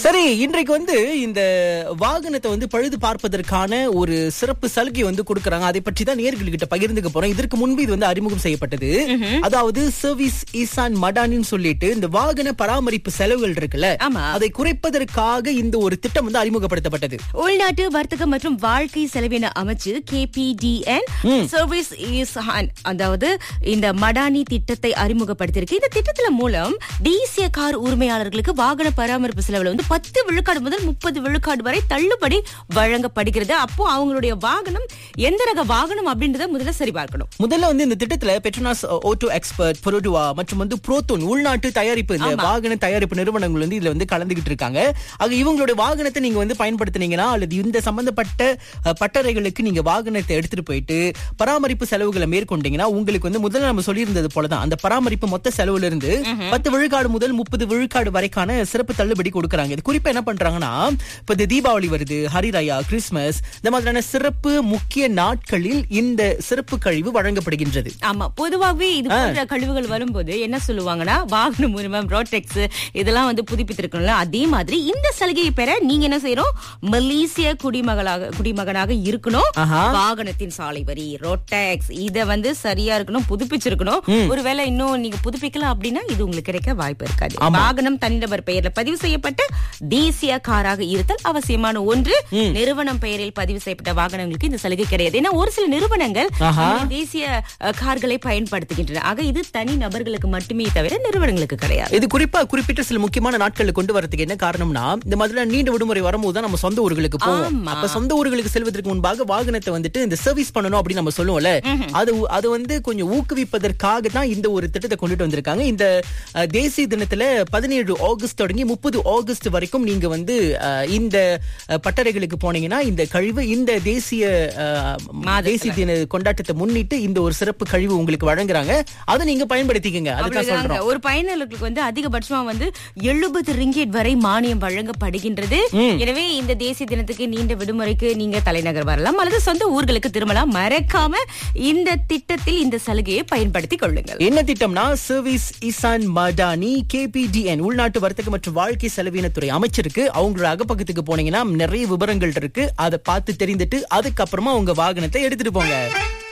சரி இன்றைக்கு வந்து இந்த வாகனத்தை வந்து பழுது பார்ப்பதற்கான ஒரு சிறப்பு சலுகை வந்து கொடுக்கறாங்க அதை பற்றி தான் நேர்கள்கிட்ட பகிர்ந்துக்க போறோம் இதற்கு முன்பு இது வந்து அறிமுகம் செய்யப்பட்டது அதாவது சர்வீஸ் ஈசான் மடானின்னு சொல்லிட்டு இந்த வாகன பராமரிப்பு செலவுகள் இருக்குல்ல ஆமா. அதை குறைப்பதற்காக இந்த ஒரு திட்டம் வந்து அறிமுகப்படுத்தப்பட்டது உள்நாட்டு வர்த்தகம் மற்றும் வாழ்க்கை செலவின அமைச்சு கேபிடிஎன் சர்வீஸ் இஸ்ஹான் அதாவது இந்த மடானி திட்டத்தை அறிமுகப்படுத்தியிருக்கு இந்த திட்டத்துல மூலம் தேசிய கார் உரிமையாளர்களுக்கு வாகன பராமரிப்பு செலவுல வந்து பத்து விழுக்காடு முதல் முப்பது விழுக்காடு வரை தள்ளுபடி வழங்கப்படுகிறது அப்போ அவங்களுடைய வாகனம் எந்த ரக வாகனம் அப்படின்றத முதல்ல சரி பார்க்கணும் முதல்ல வந்து இந்த திட்டத்துல பெட்ரோனாஸ் ஓட்டோ எக்ஸ்பர்ட் பொரோடுவா மற்றும் வந்து புரோத்தோன் உள்நாட்டு தயாரிப்பு இந்த வாகன தயாரிப்பு நிறுவனங்கள் வந்து இதுல வந்து கலந்துகிட்டு இருக்காங்க ஆக இவங்களுடைய வாகனத்தை நீங்க வந்து பயன்படுத்துனீங்கன்னா அல்லது இந்த சம்பந்தப்பட்ட அஹ், பட்டறைகளுக்கு நீங்க வாகனத்தை எடுத்துட்டு போயிட்டு பராமரிப்பு செலவுகளை மேற்கொண்டீங்கன்னா உங்களுக்கு வந்து முதல்ல நம்ம சொல்லியிருந்தது போலதான் அந்த பராமரிப்பு மொத்த செலவுல இருந்து பத்து விழுக்காடு முதல் முப்பது விழுக்காடு வரைக்கான சிறப்பு தள்ளுபடி கொடுக்கறாங்க இது குறிப்பா என்ன பண்றாங்கன்னா இப்ப இந்த தீபாவளி வருது ஹரிராயா கிறிஸ்மஸ் இந்த மாதிரியான சிறப்பு முக்கிய நாட்களில் இந்த சிறப்பு கழிவு வழங்கப்படுகின்றது ஆமா பொதுவாகவே இது போன்ற கழிவுகள் வரும்போது என்ன சொல்லுவாங்கன்னா வாகன உரிமம் ரோட்டெக்ஸ் இதெல்லாம் வந்து புதுப்பித்திருக்கணும்ல அதே மாதிரி இந்த சலுகையை பெற நீங்க என்ன செய்யணும் மலேசிய குடிமகளாக குடிமகனாக இருக்கணும் ஆஹா. வாகனத்தின் சாலை வரி ரோட்டெக்ஸ் இத வந்து சரியா இருக்கணும் புதுப்பிச்சிருக்கணும் ஒருவேளை இன்னும் நீங்க புதுப்பிக்கலாம் அப்படின்னா இது உங்களுக்கு கிடைக்க வாய்ப்பு இருக்காது வாகனம் தனிநபர் பெயர்ல பதிவு செய்யப்பட்ட தேசிய காராக இருத்தல் அவசியமான ஒன்று நிறுவனம் பெயரில் பதிவு செய்யப்பட்ட வாகனங்களுக்கு இந்த சலுகை கிடையாது ஏன்னா ஒரு சில நிறுவனங்கள் ஆஹா. இந்த தேசிய அஹ், கார்களை பயன்படுத்துகின்றன ஆக இது தனி நபர்களுக்கு மட்டுமே தவிர நிறுவனங்களுக்கு கிடையாது இது குறிப்பா குறிப்பிட்ட சில முக்கியமான நாட்கள்ல கொண்டு வரதுக்கு என்ன காரணம்னா இந்த மாதிரி நீண்ட விடுமுறை வரும்போது தான் நம்ம சொந்த ஊர்களுக்கு போவோம் ஆமா. அப்ப சொந்த ஊர்களுக்கு செல்வதற்கு முன்பாக வாகனத்தை வந்துட்டு இந்த சர்வீஸ் பண்ணணும் அப்படின்னு நம்ம சொல்லுவோம்ல அது அது வந்து கொஞ்சம் ஊக்குவிப்பதற்காக தான் இந்த ஒரு திட்டத்தை கொண்டுட்டு வந்திருக்காங்க இந்த அஹ், தேசிய தினத்துல பதினேழு ஆகஸ்ட் தொடங்கி முப்பது ஆகஸ்ட் வரைக்கும் நீங்க வந்து அஹ், இந்த அஹ், பட்டறைகளுக்கு போனீங்கன்னா இந்த கழிவு இந்த தேசிய அஹ், மாதத்துல. தேசிய தின கொண்டாட்டத்தை முன்னிட்டு இந்த ஒரு சிறப்பு கழிவு உங்களுக்கு வழங்குறாங்க அதை நீங்க பயன்படுத்திக்கங்க அதுதான் அவ்வளவுதாங்க. சொல்றோம் ஒரு பயனர்களுக்கு வந்து அதிகபட்சமா வந்து எழுபது ரிங்கெட் வரை மானியம் வழங்கப்படுகின்றது எனவே இந்த தேசிய தினத்துக்கு நீண்ட விடுமுறைக்கு நீங்க தலைநகர் வரலாம் அல்லது சொந்த ஊர்களுக்கு திரும்பலாம் மறக்காம இந்த திட்டத்தில் இந்த சலுகையை பயன்படுத்திக் கொள்ளுங்கள் என்ன திட்டம்னா சர்வீஸ் இசான் மடானி கேபிடிஎன் உள்நாட்டு வர்த்தக மற்றும் வாழ்க்கை செலவினத்துறை அமைச்சருக்கு அவங்களோட அகப்பக்கத்துக்கு போனீங்கன்னா நிறைய விவரங்கள் இருக்கு அதை பார்த்து தெரிந்துட்டு அதுக்கப்புறமா உங்க வாகனத்தை எடுத்துட்டு போங்க